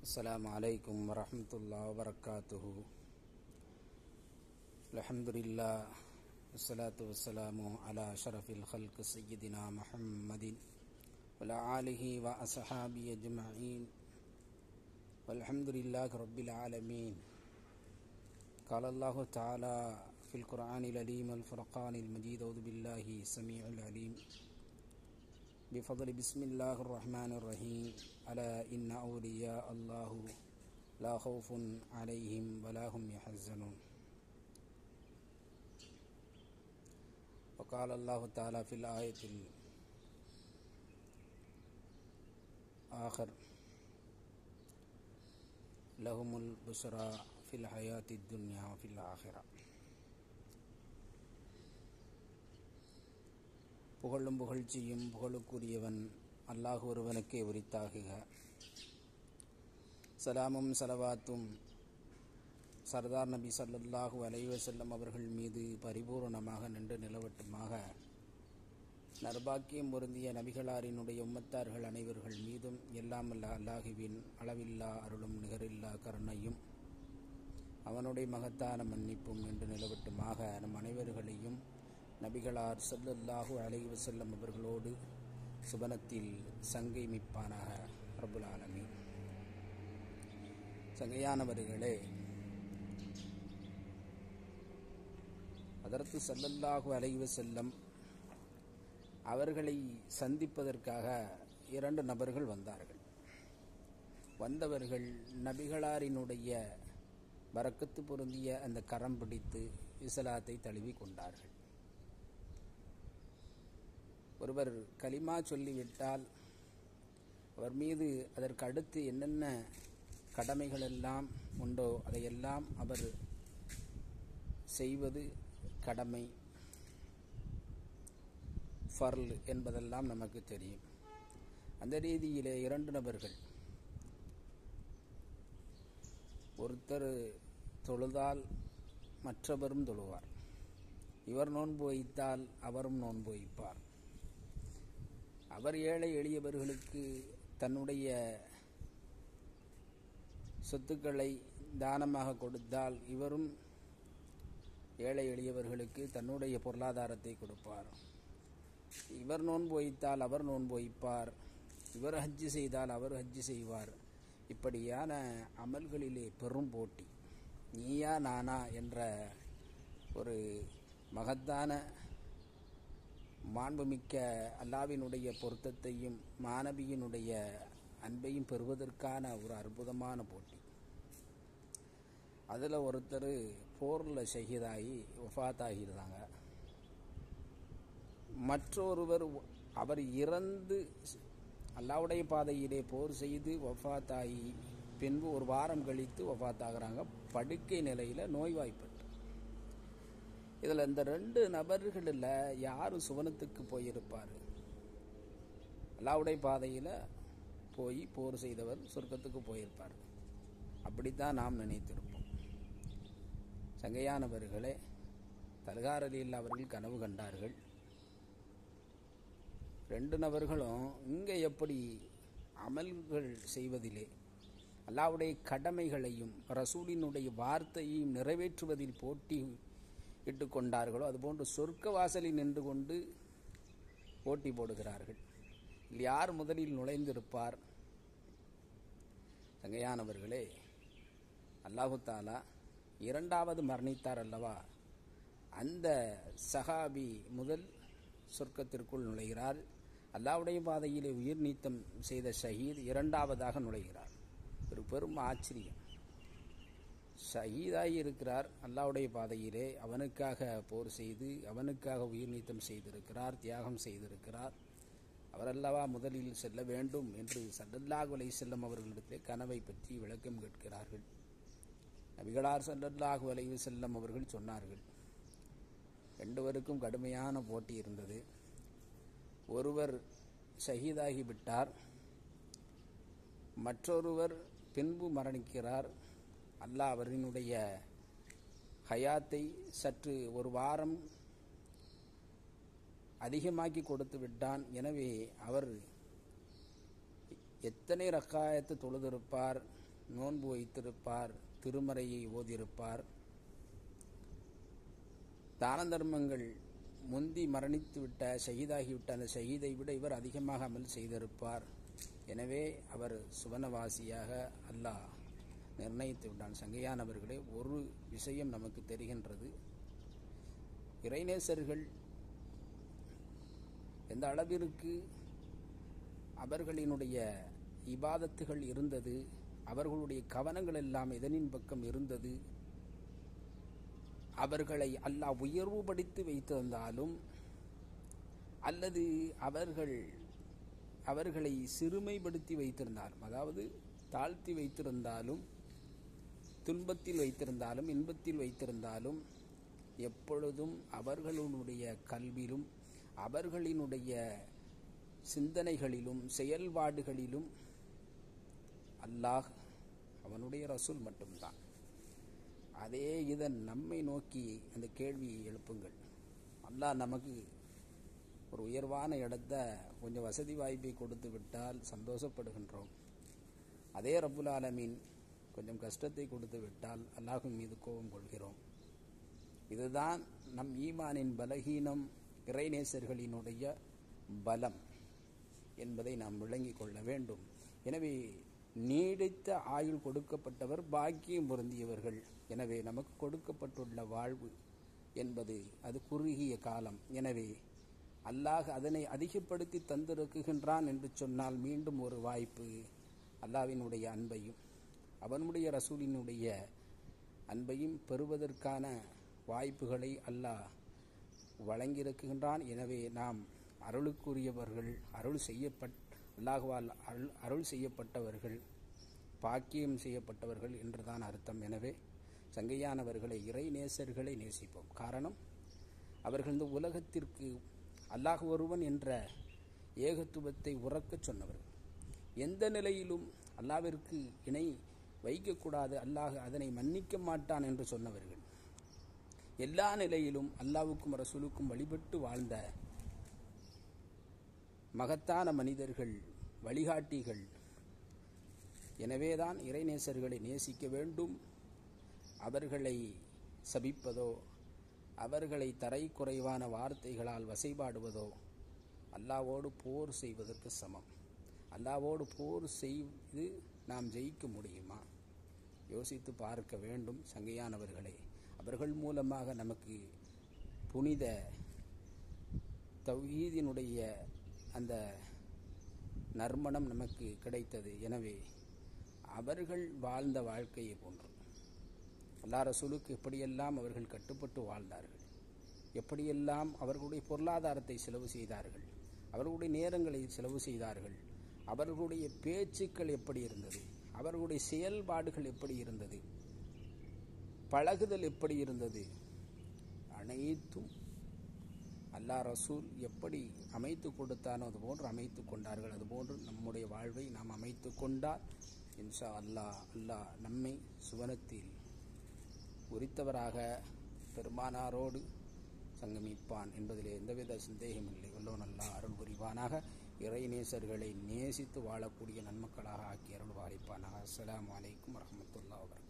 السلام عليكم ورحمة الله وبركاته الحمد لله والصلاة والسلام على شرف الخلق سيدنا محمد وعلى آله وأصحابه أجمعين والحمد لله رب العالمين قال الله تعالى في القرآن العليم والفرقان المجيد أعوذ بالله السميع العليم بفضل بسم الله الرحمن الرحيم ألا إن أولياء الله لا خوف عليهم ولا هم يحزنون وقال الله تعالى في الآية الآخر لهم البشرى في الحياة الدنيا وفي الآخرة புகழும் புகழ்ச்சியும் புகழுக்குரியவன் அல்லாஹ் ஒருவனுக்கே உரித்தாகுக சலாமும் சலவாத்தும் சர்தார் நபி சல்லல்லாஹு அலைவசல்லம் அவர்கள் மீது பரிபூரணமாக நின்று நிலவட்டுமாக நர்பாக்கியம் பொருந்திய நபிகளாரினுடைய உம்மத்தார்கள் அனைவர்கள் மீதும் எல்லாமல்ல அல்லாஹுவின் அளவில்லா அருளும் நிகரில்லா கருணையும் அவனுடைய மகத்தான மன்னிப்பும் என்று நிலவட்டுமாக நம் அனைவர்களையும் நபிகளார் சல்லல்லாஹு அலைஹி வஸல்லம் அவர்களோடு சுபனத்தில் சங்கை மிப்பானாக ரபுல் ஆலமி சங்கையானவர்களே அதற்கு சல்லல்லாஹு அலைஹி வஸல்லம் அவர்களை சந்திப்பதற்காக இரண்டு நபர்கள் வந்தார்கள் வந்தவர்கள் நபிகளாரினுடைய வரக்கத்து பொருந்திய அந்த கரம் பிடித்து இஸ்லாத்தை தழுவி கொண்டார்கள் ஒருவர் கலிமா சொல்லிவிட்டால் அவர் மீது அதற்கு அடுத்து என்னென்ன கடமைகள் எல்லாம் உண்டோ அதையெல்லாம் அவர் செய்வது கடமை ஃபர்ல் என்பதெல்லாம் நமக்கு தெரியும் அந்த ரீதியிலே இரண்டு நபர்கள் ஒருத்தர் தொழுதால் மற்றவரும் தொழுவார் இவர் நோன்பு வைத்தால் அவரும் நோன்பு வைப்பார் அவர் ஏழை எளியவர்களுக்கு தன்னுடைய சொத்துக்களை தானமாக கொடுத்தால் இவரும் ஏழை எளியவர்களுக்கு தன்னுடைய பொருளாதாரத்தை கொடுப்பார் இவர் நோன்பு வைத்தால் அவர் நோன்பு வைப்பார் இவர் ஹஜ்ஜு செய்தால் அவர் ஹஜ்ஜு செய்வார் இப்படியான அமல்களிலே பெரும் போட்டி நீயா நானா என்ற ஒரு மகத்தான மாண்புமிக்க அல்லாவினுடைய பொருத்தத்தையும் மாணவியினுடைய அன்பையும் பெறுவதற்கான ஒரு அற்புதமான போட்டி அதில் ஒருத்தர் போரில் ஷஹீதாகி ஒஃபாத்தாகிருந்தாங்க மற்றொருவர் அவர் இறந்து அல்லாவுடைய பாதையிலே போர் செய்து ஒஃபாத்தாகி பின்பு ஒரு வாரம் கழித்து ஒஃபாத்தாகிறாங்க படுக்கை நிலையில் நோய்வாய்ப்பட்டு இதில் இந்த ரெண்டு நபர்களில் யார் சுவனத்துக்கு போயிருப்பார் அல்லாவுடைய பாதையில் போய் போர் செய்தவர் சொர்க்கத்துக்கு போயிருப்பார் அப்படித்தான் நாம் நினைத்திருப்போம் சங்கையானவர்களே தல்காரலியில் அவர்கள் கனவு கண்டார்கள் ரெண்டு நபர்களும் இங்கே எப்படி அமல்கள் செய்வதிலே அல்லாவுடைய கடமைகளையும் ரசூலினுடைய வார்த்தையையும் நிறைவேற்றுவதில் போட்டி இட்டு கொண்டார்களோ அதுபோன்று சொர்க்க வாசலில் நின்று கொண்டு போட்டி போடுகிறார்கள் இதில் யார் முதலில் நுழைந்திருப்பார் தங்கையானவர்களே அல்லாஹு தாலா இரண்டாவது மரணித்தார் அல்லவா அந்த சஹாபி முதல் சொர்க்கத்திற்குள் நுழைகிறார் அல்லாவுடைய பாதையிலே உயிர் நீத்தம் செய்த ஷஹீத் இரண்டாவதாக நுழைகிறார் ஒரு பெரும் ஆச்சரியம் ஷஹீதாகி இருக்கிறார் அல்லாவுடைய பாதையிலே அவனுக்காக போர் செய்து அவனுக்காக உயிர் நீத்தம் செய்திருக்கிறார் தியாகம் செய்திருக்கிறார் அவரல்லவா முதலில் செல்ல வேண்டும் என்று சல்லல்லாஹ் அலை செல்லம் அவர்களிடத்திலே கனவை பற்றி விளக்கம் கேட்கிறார்கள் நபிகளார் சல்லல்லாஹு அலைவு செல்லம் அவர்கள் சொன்னார்கள் ரெண்டுவருக்கும் கடுமையான போட்டி இருந்தது ஒருவர் ஷஹீதாகி விட்டார் மற்றொருவர் பின்பு மரணிக்கிறார் அல்லாஹ் அவரினுடைய ஹயாத்தை சற்று ஒரு வாரம் அதிகமாக்கி கொடுத்து விட்டான் எனவே அவர் எத்தனை ரக்காயத்து தொழுதிருப்பார் நோன்பு வைத்திருப்பார் திருமறையை ஓதியிருப்பார் தான தர்மங்கள் முந்தி மரணித்து விட்ட ஷஹீதாகிவிட்ட அந்த ஷஹீதை விட இவர் அதிகமாக அமல் செய்திருப்பார் எனவே அவர் சுவனவாசியாக அல்லாஹ் நிர்ணயித்து விட்டான் சங்கையானவர்களே ஒரு விஷயம் நமக்கு தெரிகின்றது இறைநேசர்கள் எந்த அளவிற்கு அவர்களினுடைய இபாதத்துகள் இருந்தது அவர்களுடைய கவனங்கள் எல்லாம் எதனின் பக்கம் இருந்தது அவர்களை அல்லாஹ் உயர்வுபடுத்தி வைத்திருந்தாலும் அல்லது அவர்கள் அவர்களை சிறுமைப்படுத்தி வைத்திருந்தாலும் அதாவது தாழ்த்தி வைத்திருந்தாலும் துன்பத்தில் வைத்திருந்தாலும் இன்பத்தில் வைத்திருந்தாலும் எப்பொழுதும் அவர்களுடைய கல்வியிலும் அவர்களினுடைய சிந்தனைகளிலும் செயல்பாடுகளிலும் அல்லாஹ் அவனுடைய ரசூல் மட்டும்தான் அதே இதன் நம்மை நோக்கி அந்த கேள்வியை எழுப்புங்கள் அல்லாஹ் நமக்கு ஒரு உயர்வான இடத்த கொஞ்சம் வசதி வாய்ப்பை கொடுத்து விட்டால் சந்தோஷப்படுகின்றோம் அதே ரப்புல் ஆலமீன் கொஞ்சம் கஷ்டத்தை கொடுத்து விட்டால் அல்லாஹும் மீது கோபம் கொள்கிறோம் இதுதான் நம் ஈமானின் பலகீனம் இறைநேசர்களினுடைய பலம் என்பதை நாம் விளங்கிக் கொள்ள வேண்டும் எனவே நீடித்த ஆயுள் கொடுக்கப்பட்டவர் பாக்கியம் பொருந்தியவர்கள் எனவே நமக்கு கொடுக்கப்பட்டுள்ள வாழ்வு என்பது அது குறுகிய காலம் எனவே அல்லாஹ் அதனை அதிகப்படுத்தி தந்திருக்குகின்றான் என்று சொன்னால் மீண்டும் ஒரு வாய்ப்பு அல்லாவினுடைய அன்பையும் அவனுடைய ரசூலினுடைய அன்பையும் பெறுவதற்கான வாய்ப்புகளை அல்லாஹ் வழங்கியிருக்கின்றான் எனவே நாம் அருளுக்குரியவர்கள் அருள் செய்யப்பட் அல்லாஹுவால் அருள் அருள் செய்யப்பட்டவர்கள் பாக்கியம் செய்யப்பட்டவர்கள் என்றுதான் அர்த்தம் எனவே சங்கையானவர்களை இறை நேசர்களை நேசிப்போம் காரணம் அவர்கள் இந்த உலகத்திற்கு அல்லாஹ் ஒருவன் என்ற ஏகத்துவத்தை உறக்கச் சொன்னவர்கள் எந்த நிலையிலும் அல்லாவிற்கு இணை வைக்கக்கூடாது அல்லாஹ் அதனை மன்னிக்க மாட்டான் என்று சொன்னவர்கள் எல்லா நிலையிலும் அல்லாவுக்கும் ரசூலுக்கும் வழிபட்டு வாழ்ந்த மகத்தான மனிதர்கள் வழிகாட்டிகள் எனவேதான் இறைநேசர்களை நேசிக்க வேண்டும் அவர்களை சபிப்பதோ அவர்களை தரை குறைவான வார்த்தைகளால் வசைபாடுவதோ அல்லாவோடு போர் செய்வதற்கு சமம் அல்லாவோடு போர் செய்து நாம் ஜெயிக்க முடியுமா யோசித்து பார்க்க வேண்டும் சங்கையானவர்களே அவர்கள் மூலமாக நமக்கு புனித தௌஹீதினுடைய அந்த நறுமணம் நமக்கு கிடைத்தது எனவே அவர்கள் வாழ்ந்த வாழ்க்கையை போன்று அல்லா ரசூலுக்கு எப்படியெல்லாம் அவர்கள் கட்டுப்பட்டு வாழ்ந்தார்கள் எப்படியெல்லாம் அவர்களுடைய பொருளாதாரத்தை செலவு செய்தார்கள் அவர்களுடைய நேரங்களை செலவு செய்தார்கள் அவர்களுடைய பேச்சுக்கள் எப்படி இருந்தது அவர்களுடைய செயல்பாடுகள் எப்படி இருந்தது பழகுதல் எப்படி இருந்தது அனைத்தும் அல்லா ரசூல் எப்படி அமைத்து கொடுத்தானோ அது போன்று அமைத்து கொண்டார்கள் அதுபோன்று நம்முடைய வாழ்வை நாம் அமைத்து கொண்டால் இன்ஷா அல்லாஹ் அல்லாஹ் நம்மை சுவனத்தில் உரித்தவராக பெருமானாரோடு சங்கமிப்பான் என்பதிலே எந்தவித சந்தேகமில்லை வல்லோன் அல்லாஹ் அருள் புரிவானாக இறைநேசர்களை நேசித்து வாழக்கூடிய நன்மக்களாக ஆக்கி அருள் வாரிப்பானாக அஸ்ஸலாமு அலைக்கும் வரமத்துல்லா வபரக்